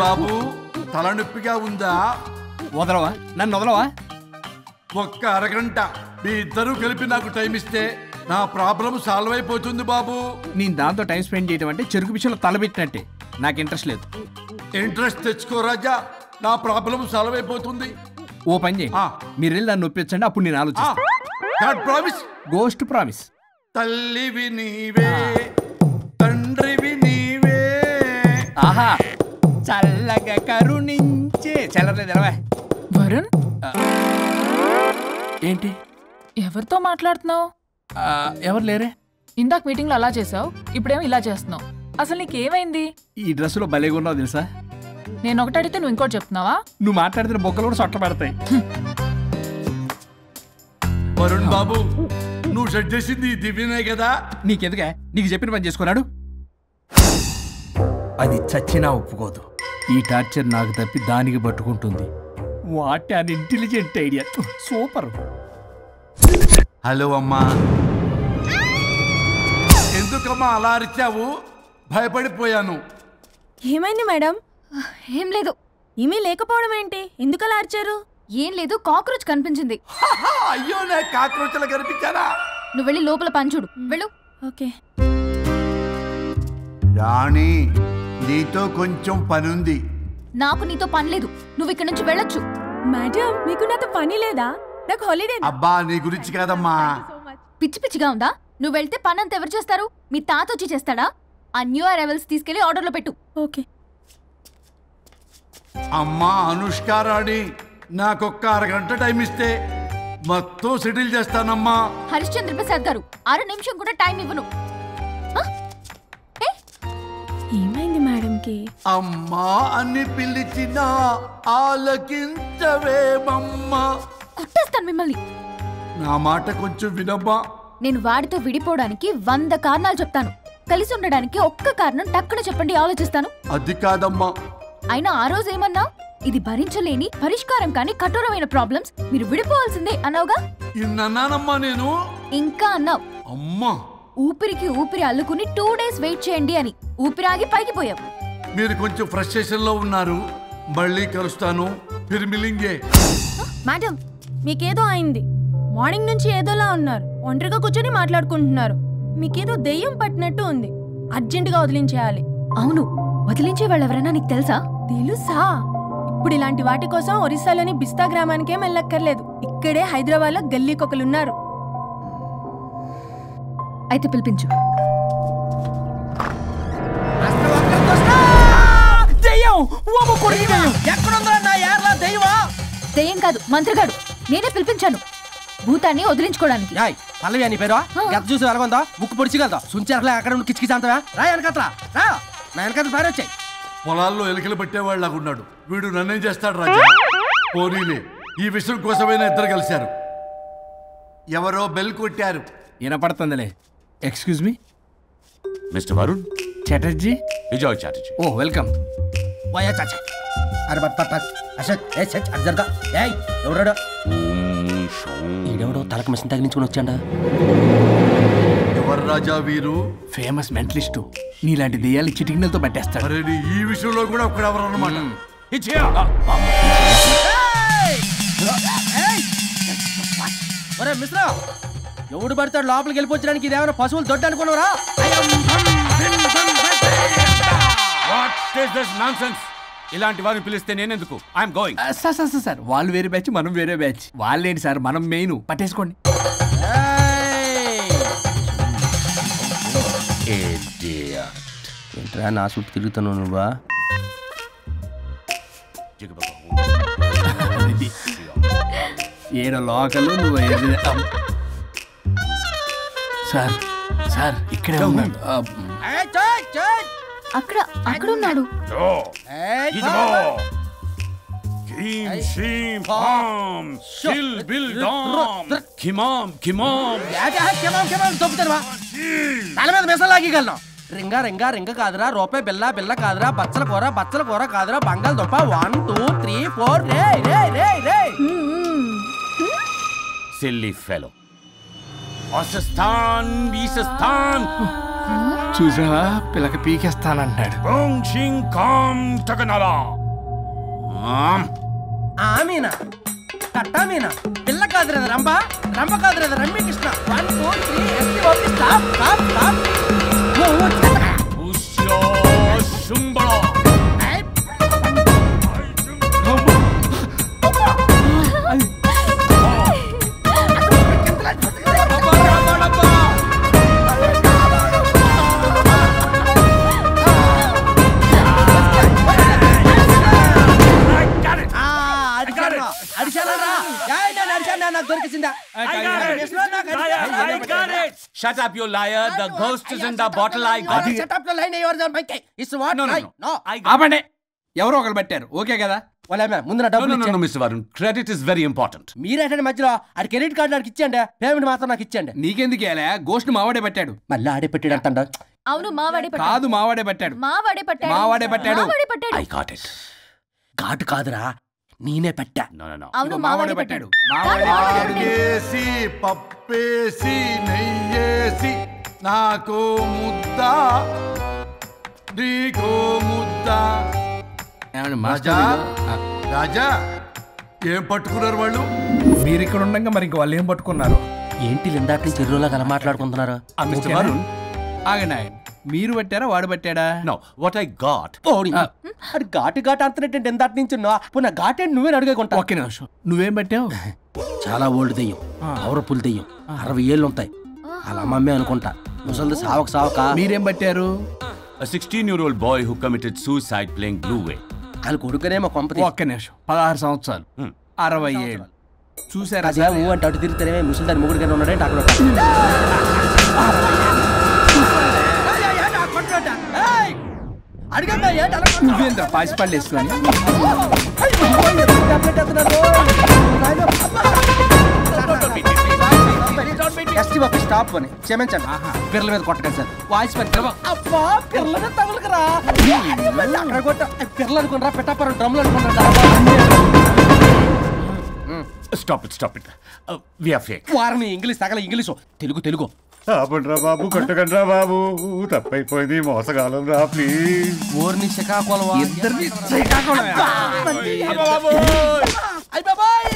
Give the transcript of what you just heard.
బాబు తలనొప్పిగా ఉందా వదలవా నన్ను వదలవా ఒక్క అరగంట మీ ఇద్దరూ కలిపి నాకు టైం ఇస్తే నా ప్రాబ్లం సాల్వ్ అయిపోతుంది బాబు నేను దాంతో టైం స్పెండ్ చేయడం అంటే చెరుకు విషయంలో తలబెట్టినట్టే నాకు ఇంట్రెస్ట్ లేదు ఇంట్రెస్ట్ తెచ్చుకో రాజా నా ప్రాబ్లం సాల్వ్ అయిపోతుంది ఓ పని చేయండి ఆ. మీరు వెళ్ళి నన్ను ఒప్పించండి అప్పుడు నేను ఆలోచిస్తాను ప్రామిస్ గోస్ట్ ప్రామిస్ తల్లివి నీవే తండ్రివి నీవే ఆహా చల్లగా కరుణించే చల్లలేదు ఎలవా వరుణ్ ఏంటి ఎవరితో మాట్లాడుతున్నావు ఆ, ఎవరు లేరే ఇందాక మీటింగ్లో అలా చేసావు ఇప్పుడేమో ఇలా చేస్తున్నావు అసలు నీకేమైంది ఈ డ్రెస్సులో భలేగా ఉన్నావు తెలుసా నేను ఒకటి అడిగితే నువ్వు ఇంకోటి చెప్తున్నావా నువ్వు మాట్లాడితే బొక్కలు కూడా సొట్ట పడతాయి వరుణ్ బాబు నువ్వు సెట్ చేసింది ఈ దివ్యనే కదా నీకెందుకే నీకు చెప్పిన పని చేసుకున్నాడు అది చచ్చినా ఒప్పుకోదు ఈ టార్చర్ నాకు తప్పి దానికి పట్టుకుంటుంది what an intelligent idea super hello అమ్మా ఎందుకమ్మా అలా అరిచావు భయపడిపోయాను ఏమైంది మేడం ఏం లేదు ఏమీ లేకపోవడం ఏంటి ఎందుకలా అరిచారు ఏం లేదు కాక్రోచ్ కనిపించింది హా, అయ్యో నేను కాక్రోచ్లు కనిపించానా నువ్వు వెళ్ళి లోపల పని చూడు వెళ్ళు ఓకే రాణి నీతో కొంచెం పనుంది నాకు నీతో పని లేదు నువ్వు ఇక్కడ నుంచి వెళ్ళొచ్చు మేడం మీకు నాతో పని లేదా నాకు హాలిడే అబ్బా నీ గురించి కాదమ్మా పిచ్చి పిచ్చిగా ఉందా నువ్వు వెళ్తే పని అంతా ఎవరు చేస్తారు మీ తాత వచ్చి చేస్తాడా ఆ న్యూ అరైవల్స్ తీసుకెళ్లి ఆర్డర్లో పెట్టు ఓకే అమ్మా అనుష్క రాణి నాకొక్క అరగంట టైం ఇస్తే మొత్తం సెటిల్ చేస్తానమ్మా హరిశ్చంద్ర ప్రసాద్ గారు అర నిమిషం కూడా టైం ఇవ్వను ఆ? ఏ? ఏమైంది మేడంకి అమ్మా అని పిలిచిన ఆలకించవేమమ్మా కుట్టేస్తాను మిమ్మల్ని నా మాట కొంచెం వినమ్మా నేను వాడితో విడిపోవడానికి వంద కారణాలు చెప్తాను కలిసి ఉండడానికి ఒక్క కారణం టక్కున చెప్పండి ఆలోచిస్తాను అది కాదమ్మా అయినా ఆ రోజు ఏమన్నా ఇది భరించలేని పరిష్కారం కాని కఠోరమైన ప్రాబ్లమ్స్ మీరు విడిపోవాల్సిందే అన్నావుగా ఇన్నానమ్మా నేను ఇంకా అన్నావు అమ్మా ఊపిరికి ఊపిరి అల్లుకుని టూ డేస్ వెయిట్ చేయండి అని ఊపిరాగి పైకి పోయావు మీరు కొంచెం ఫ్రస్ట్రేషన్ లో ఉన్నారు మళ్ళీ కలుస్తాను ఫిర్మిలింగే మేడం మీకేదో అయింది మార్నింగ్ నుంచి ఏదోలా ఉన్నారు ఒంటరిగా కూర్చొని మాట్లాడుకుంటున్నారు మీకేదో దెయ్యం పట్టినట్టు ఉంది అర్జెంటుగా వదిలించేయాలి అవును వదిలించే వాళ్ళెవరైనా నీకు తెలుసా తెలుసా ఇప్పుడు ఇలాంటి వాటి కోసం ఒరిస్సాలోని బిస్తా గ్రామానికేం వెళ్ళక్కర్లేదు ఇక్కడే హైదరాబాద్లో గల్లీకొకలున్నారు అయితే పిలిపించు దెయ్యం ఓమ కొడుకు దెయ్యం ఎక్కడుందా నా యార్లా దెయ్యమా దెయ్యం కాదు మంత్రిగాడు నేనే పిలిపించాను భూతాన్ని వదిలించుకోవడానికి యాయ్ పల్లవి అని పేరు గత చూసి వెలగొందా ముక్కు పొడిచిగలదా సుంచరలే అక్కడ ఉండి కిచకిచ అంతవా రా వెనకత్రా రా నా వెనకత్ర పారి వచ్చాయి పొలాల్లో ఎలికలు పట్టేవాళ్ళగా ఉన్నాడు వీడు నన్నేం చేస్తాడు రాజా పోనీలే ఈ విషయం కోసమైనా ఇద్దరు కలిశారు ఎవరో బెల్ కొట్టారు వినపడుతుందిలే excuse me mister Varun Chatterjee Vijay Chatterjee ఓ వెల్కమ్ వాయా చాచా అరే బట్ పట్ పట్ అశోక్ ఏ సచ్ అర్జర్గా ఏయ్ ఎవరాడు ఈడెవడో తలకు మిషన్ తగిలించుకుని వచ్చాడా ఎవరు రాజా వీరు ఫేమస్ మెంటలిస్టు నీలాంటి దెయ్యాలు చిటికినలతో పట్టేస్తాడు అరే నీ ఈ విషయంలో కూడా ఒకడెవరు అన్నమాట ఒరే మిశ్రా ఎవడు పడతాడు లోపలికి వెళ్ళిపోవచ్చడానికి ఇదేమైనా పశువులు దొడ్డు అనుకున్నారా ఇలాంటి వారిని పిలిస్తే నేనెందుకు ఐఎమ్ గోయింగ్ ఆ, సార్ సార్ సార్, సార్ వాళ్ళు వేరే బ్యాచ్ మనం వేరే బ్యాచ్ వాళ్ళేంటి సార్ మనం మెయిన్ పట్టేసుకోండి ఏంట్రా నా చుట్టూ తిరుగుతున్నావు నువ్వా ఏడో లోకలు నువ్వు ఏడు- అమ్. సార్ సార్ ఇక్కడే ఉన్నాడు ఆ, అక్కడ అక్కడ ఉన్నాడు కిమాం కిమాం తల మీద మిసం లాగగలను రింగా రింగా రింగ కాదురా రూపాయి బిల్ల బిల్ల కాదురా బచ్చల కూర బచ్చల కూర కాదురా బంగాళదుంప వన్ టూ త్రీ ఫోర్ రే రే రే రే సిల్లీ ఫెలో అసస్థాన్ బీసస్థాన్ చూసావా పిల్లకి పీకేస్తానంటాడు ఓం షింగ్ కామ్ టకనలా ఆమీనా కట్టామీనా పిల్ల కాదురా రంభ రంభ కాదురా Ramya Krishna one two three S T O P stop stop stop ఓ, ఓ, చిత్తక. ఉష్యో శుంబళ ఆ, అడిచాను అడిచాను రా ఏయ్, నేను అడిచాను నాకు దొరికిసిందా కృష్ణ, నాకు అడిచాను. Shut up, you liar. The ghost is in the bottle. I got it. Set up the line, yours are my case. It's what? No, no, I- no. no. I got ఆపండి ఎవరో ఒకరు పెట్టారు ఓకే కదా వాళ్ళే ma'am, ముందు నా No, డబ్బులు no, no, no, ఇచ్చేయండి. Mr. Varun. Credit is very important. మీరేటండి మధ్యలో ఆడి క్రెడిట్ కార్డు నాకు ఇచ్చేయండి పేమెంట్ మాత్రం నాకు ఇచ్చేయండి నీకెందుకు ఏలే గోష్ట్ మావాడే పెట్టాడు మళ్ళీ ఆడే పెట్టాడు అంటాడు అవును మావాడే పట్టాడు కాదు మావాడే పెట్టాడు మావాడే పట్టాడు మావాడే పట్టాడు. మావాడే పట్టాడు I got it. ఘాటు కాదురా నేనే పెట్టా No, no, no. అవును ఇదిగో మావాడే పట్టాడు మావాడే ఆడిగేసి పప్పేసి నెయ్యేసి నాకు ముద్ద నీకో ముద్ద ఏమండి రాజా మాస్టర్ ఆ, రాజా ఏం పట్టుకున్నారు వాళ్ళు మీరు ఇక్కడ ఉండగా మరి ఇంక వాళ్ళు ఏం పట్టుకున్నారు ఏంటి ఇందాక నుంచి చెరువులో కల మాట్లాడుకుంటున్నారు Uh, Mr. ఓకేనా? Varun. ఆగండి ఆగండి. మీరు పట్టారా వాడు పట్టాడా No, what I got. ఓడి అది ఘాటు ఘాటు అంతనేటంటే ఎందాటి నుంచి ఉన్నావు పున్న ఘాటేంటి నువ్వే అడుగుకుంటా ఒక్క నిమిషం నువ్వేం పట్టావు చాలా ఓల్డ్ దెయ్యం పవర్ఫుల్ దెయ్యం అరవై ఏళ్ళు ఉంటాయి అలా అమ్మమ్మే అనుకుంటా ముసలిది సావక సావక మీరేం పట్టారు A 16 year old boy who committed suicide playing Blue Way. వాళ్ళ కొడుకునేమో కొంపతి ఒక్క నిమిషం పదహారు సంవత్సరాలు Hmm. అరవై ఏళ్ళు చూసారా అదే ఊ అంటే అటు తిరిగితేనే ముసలి దాని ముగ్గురు గారు ఉన్నాడంటే అక్కడ అడిగమ్మా ఏంటి అలా కొట్టావు? నువ్వేంద్ర పాసిపళ్ళు వేసుకొని ఎస్టీ బాబు స్టాప్ అని క్షమించండి పిల్లల మీద కొట్టకండి సార్ వాయిస్ పెట్టి అబ్బా పిల్లల మీద తగులుకురా అక్కడ కొట్ట పిల్లలు అనుకున్నారా పెట్టాపరం డ్రమ్లు అనుకున్నారా Stop it, stop it. Uh, we are fake. వారిని ఇంగ్లీష్ తగల ఇంగ్లీషు తెలుగు తెలుగు ఆపండ్రా బాబు కొట్టకండ్రా బాబు తప్పైపోయింది మోసగాలం రా ప్లీజ్ ఊరిని శ్రీకాకుళం ఇద్దరిని శ్రీకాకుళం అయ్య బాబాయ్